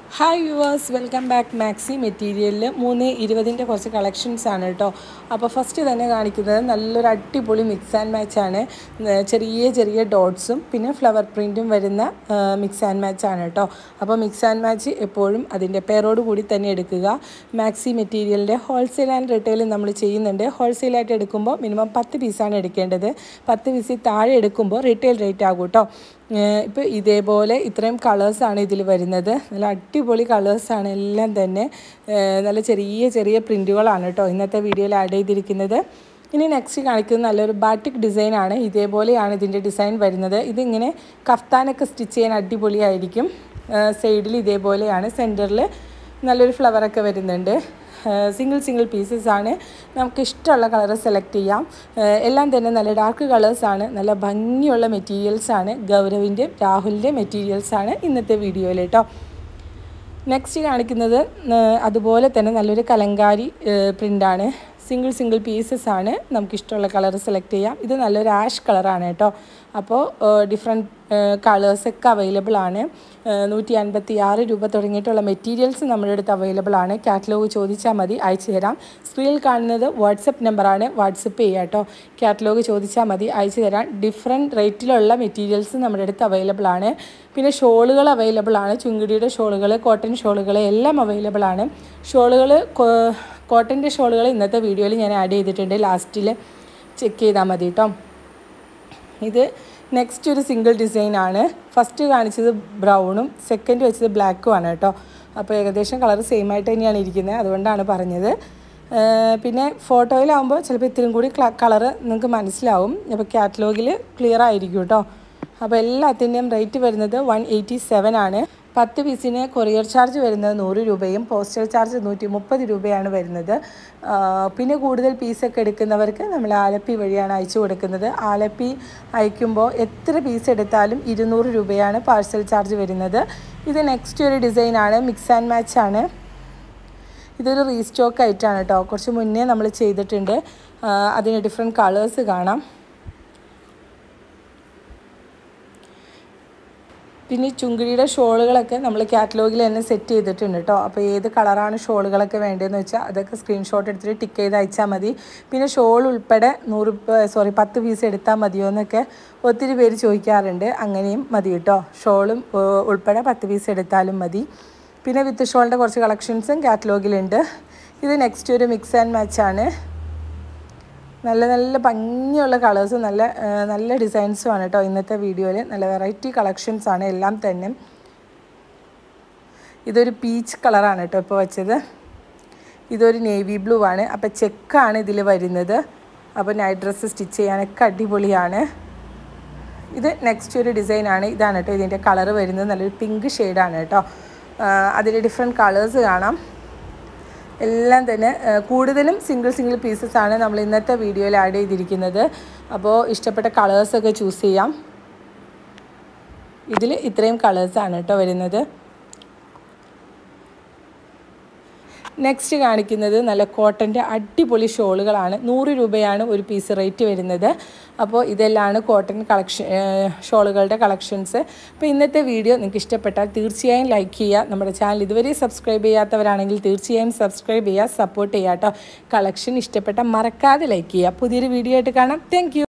hi viewers welcome back maxi മെറ്റീരിയലിൽ മൂന്ന് ഇരുപതിൻ്റെ കുറച്ച് കളക്ഷൻസ് ആണ് കേട്ടോ അപ്പോൾ ഫസ്റ്റ് തന്നെ കാണിക്കുന്നത് നല്ലൊരു അടിപൊളി മിക്സ് ആൻഡ് മാച്ച് ആണ് ഏർ ചെറിയ ചെറിയ ഡോട്ട്സും പിന്നെ ഫ്ലവർ പ്രിൻറ്റും വരുന്ന മിക്സ് ആൻഡ് മാച്ച് ആണ് കേട്ടോ അപ്പോൾ മിക്സ് ആൻഡ് മാച്ച് എപ്പോഴും അതിൻ്റെ പേരോട് കൂടി തന്നെ എടുക്കുക മാക്സി മെറ്റീരിയലിൻ്റെ ഹോൾസെയിൽ ആൻഡ് റീറ്റെയിൽ നമ്മൾ ചെയ്യുന്നുണ്ട് ഹോൾസെയിലായിട്ട് എടുക്കുമ്പോൾ മിനിമം പത്ത് പീസാണ് എടുക്കേണ്ടത് പത്ത് പീസിൽ താഴെ എടുക്കുമ്പോൾ റീറ്റെയിൽ റേറ്റ് ആകും കേട്ടോ ഇപ്പോൾ ഇതേപോലെ ഇത്രയും കളേഴ്സാണ് ഇതിൽ വരുന്നത് നല്ല അടിപൊളി കളേഴ്സാണ് എല്ലാം തന്നെ ഏഹ് നല്ല ചെറിയ ചെറിയ പ്രിൻറ്റുകളാണ് കേട്ടോ ഇന്നത്തെ വീഡിയോയിൽ ആഡ് ചെയ്തിരിക്കുന്നത് ഇനി നെക്സ്റ്റ് കാണിക്കുന്നത് നല്ലൊരു ബാറ്റിക് ഡിസൈനാണ് ഇതേപോലെയാണ് ഇതിൻ്റെ ഡിസൈൻ വരുന്നത് ഇതിങ്ങനെ കഫ്താനൊക്കെ സ്റ്റിച്ച് ചെയ്യാൻ അടിപൊളിയായിരിക്കും സൈഡിൽ ഇതേപോലെയാണ് സെൻറ്ററിൽ നല്ലൊരു ഫ്ലവറൊക്കെ വരുന്നുണ്ട് സിംഗിൾ സിംഗിൾ പീസസ് ആണ് നമുക്ക് ഇഷ്ടമുള്ള കളർ സെലക്ട് ചെയ്യാം ഏഹ് എല്ലാം തന്നെ നല്ല ഡാർക്ക് കളേഴ്സാണ് നല്ല ഭംഗിയുള്ള മെറ്റീരിയൽസ് ആണ് ഗൗരവിൻ്റെ രാഹുലിൻ്റെ മെറ്റീരിയൽസ് ആണ് ഇന്നത്തെ വീഡിയോയിൽ കേട്ടോ നെക്സ്റ്റ് കാണിക്കുന്നത് ഏഹ് അതുപോലെ തന്നെ നല്ലൊരു കലങ്കാരി പ്രിൻ്റാണ് സിംഗിൾ സിംഗിൾ പീസസ് ആണ് നമുക്ക് ഇഷ്ടമുള്ള കളർ സെലക്ട് ചെയ്യാം ഇത് നല്ലൊരു ആഷ് കളറാണ് കേട്ടോ അപ്പോൾ ഡിഫറെൻറ്റ് കളേഴ്സൊക്കെ അവൈലബിൾ ആണ് നൂറ്റി അൻപത്തി ആറ് രൂപ തുടങ്ങിയിട്ടുള്ള മെറ്റീരിയൽസ് നമ്മുടെ അടുത്ത് അവൈലബിൾ ആണ് കാറ്റലോഗ് ചോദിച്ചാൽ മതി അയച്ചു തരാം സ്ക്രീനിൽ കാണുന്നത് വാട്സപ്പ് നമ്പറാണ് വാട്സപ്പ് ചെയ്യുക കേട്ടോ കാറ്റലോഗ് ചോദിച്ചാൽ മതി അയച്ചു തരാം ഡിഫറെൻറ്റ് റേറ്റിലുള്ള മെറ്റീരിയൽസ് നമ്മുടെ അടുത്ത് അവൈലബിൾ ആണ് പിന്നെ ഷോളുകൾ അവൈലബിൾ ആണ് ചുങ്കിടിയുടെ ഷോളുകൾ കോട്ടൺ ഷോളുകൾ എല്ലാം അവൈലബിൾ ആണ് ഷോളുകൾ കോട്ടൻ്റെ ഷോളുകൾ ഇന്നത്തെ വീഡിയോയിൽ ഞാൻ ആഡ് ചെയ്തിട്ടുണ്ട് ലാസ്റ്റിൽ ചെക്ക് ചെയ്താൽ മതി കേട്ടോ ഇത് നെക്സ്റ്റ് ഒരു സിംഗിൾ ഡിസൈനാണ് ഫസ്റ്റ് കാണിച്ചത് ബ്രൗണും സെക്കൻഡ് വെച്ചത് ബ്ലാക്കും ആണ് കേട്ടോ അപ്പോൾ ഏകദേശം കളർ സെയിം ആയിട്ട് തന്നെയാണ് ഇരിക്കുന്നത് അതുകൊണ്ടാണ് പറഞ്ഞത് പിന്നെ ഫോട്ടോയിലാവുമ്പോൾ ചിലപ്പോൾ ഇത്തിരി കൂടി കളറ് നിങ്ങൾക്ക് മനസ്സിലാവും അപ്പോൾ കാറ്റലോഗിൽ ക്ലിയർ ആയിരിക്കും കേട്ടോ അപ്പോൾ എല്ലാത്തിൻ്റെയും റേറ്റ് വരുന്നത് വൺ എയ്റ്റി സെവൻ ആണ് പത്ത് പീസിന് കൊറിയർ ചാർജ് വരുന്നത് നൂറ് രൂപയും പോസ്റ്റൽ ചാർജ് നൂറ്റി മുപ്പത് രൂപയാണ് വരുന്നത് പിന്നെ കൂടുതൽ പീസൊക്കെ എടുക്കുന്നവർക്ക് നമ്മൾ ആലപ്പി വഴിയാണ് അയച്ചു കൊടുക്കുന്നത് ആലപ്പി അയക്കുമ്പോൾ എത്ര പീസ് എടുത്താലും ഇരുന്നൂറ് രൂപയാണ് പാഴ്സൽ ചാർജ് വരുന്നത് ഇത് നെക്സ്റ്റ് ഒരു ഡിസൈനാണ് മിക്സ് ആൻഡ് മാച്ച് ആണ് ഇതൊരു റീസ്റ്റോക്ക് ആയിട്ടാണ് കേട്ടോ കുറച്ച് മുന്നേ നമ്മൾ ചെയ്തിട്ടുണ്ട് അതിന് ഡിഫറെൻറ്റ് കളേഴ്സ് കാണാം പിന്നെ ചുങ്കിടിയുടെ ഷോളുകളൊക്കെ നമ്മൾ കാറ്റലോഗിൽ തന്നെ സെറ്റ് ചെയ്തിട്ടുണ്ട് കേട്ടോ അപ്പോൾ ഏത് കളറാണ് ഷോളുകളൊക്കെ വേണ്ടതെന്ന് വെച്ചാൽ അതൊക്കെ സ്ക്രീൻഷോട്ട് എടുത്തിട്ട് ടിക്ക് ചെയ്ത് അയച്ചാൽ മതി പിന്നെ ഷോൾ ഉൾപ്പെടെ നൂറ് സോറി പത്ത് പീസ് എടുത്താൽ മതിയോ എന്നൊക്കെ ഒത്തിരി പേര് ചോദിക്കാറുണ്ട് അങ്ങനെയും മതി കേട്ടോ ഷോളും ഉൾപ്പെടെ പത്ത് പീസ് എടുത്താലും മതി പിന്നെ വിത്ത് ഷോളിൻ്റെ കുറച്ച് കളക്ഷൻസും കാറ്റലോഗിലുണ്ട് ഇത് നെക്സ്റ്റ് ഒരു മിക്സ് ആൻഡ് മാച്ചാണ് നല്ല നല്ല ഭംഗിയുള്ള കളേഴ്സും നല്ല നല്ല ഡിസൈൻസും ആണ് കേട്ടോ ഇന്നത്തെ വീഡിയോയിൽ നല്ല വെറൈറ്റി കളക്ഷൻസ് ആണ് എല്ലാം തന്നെ ഇതൊരു പീച്ച് കളറാണ് കേട്ടോ ഇപ്പോൾ വെച്ചത് ഇതൊരു നേവി ബ്ലൂ ആണ് അപ്പോൾ ചെക്കാണ് ഇതിൽ വരുന്നത് അപ്പോൾ നൈറ്റ് ഡ്രസ്സ് സ്റ്റിച്ച് ചെയ്യാനൊക്കെ അടിപൊളിയാണ് ഇത് നെക്സ്റ്റ് ഒരു ഡിസൈനാണ് ഇതാണ് കേട്ടോ ഇതിൻ്റെ കളറ് വരുന്നത് നല്ലൊരു പിങ്ക് ഷെയ്ഡാണ് കേട്ടോ അതിൽ ഡിഫറെൻറ്റ് കളേഴ്സ് കാണാം എല്ലാം തന്നെ കൂടുതലും സിംഗിൾ സിംഗിൾ പീസസ് ആണ് നമ്മൾ ഇന്നത്തെ വീഡിയോയിൽ ആഡ് ചെയ്തിരിക്കുന്നത് അപ്പോൾ ഇഷ്ടപ്പെട്ട കളേഴ്സൊക്കെ ചൂസ് ചെയ്യാം ഇതിൽ ഇത്രയും കളേഴ്സാണ് കേട്ടോ വരുന്നത് നെക്സ്റ്റ് കാണിക്കുന്നത് നല്ല കോട്ടൻ്റെ അടിപൊളി ഷോളുകളാണ് നൂറ് രൂപയാണ് ഒരു പീസ് റേറ്റ് വരുന്നത് അപ്പോൾ ഇതെല്ലാമാണ് കോട്ടൺ കളക്ഷൻ ഷോളുകളുടെ കളക്ഷൻസ് അപ്പോൾ ഇന്നത്തെ വീഡിയോ നിങ്ങൾക്ക് ഇഷ്ടപ്പെട്ടാൽ തീർച്ചയായും ലൈക്ക് ചെയ്യുക നമ്മുടെ ചാനൽ ഇതുവരെ സബ്സ്ക്രൈബ് ചെയ്യാത്തവരാണെങ്കിൽ തീർച്ചയായും സബ്സ്ക്രൈബ് ചെയ്യുക സപ്പോർട്ട് ചെയ്യുക കേട്ടോ കളക്ഷൻ ഇഷ്ടപ്പെട്ടാൽ മറക്കാതെ ലൈക്ക് ചെയ്യുക പുതിയൊരു വീഡിയോ ആയിട്ട് കാണാം താങ്ക്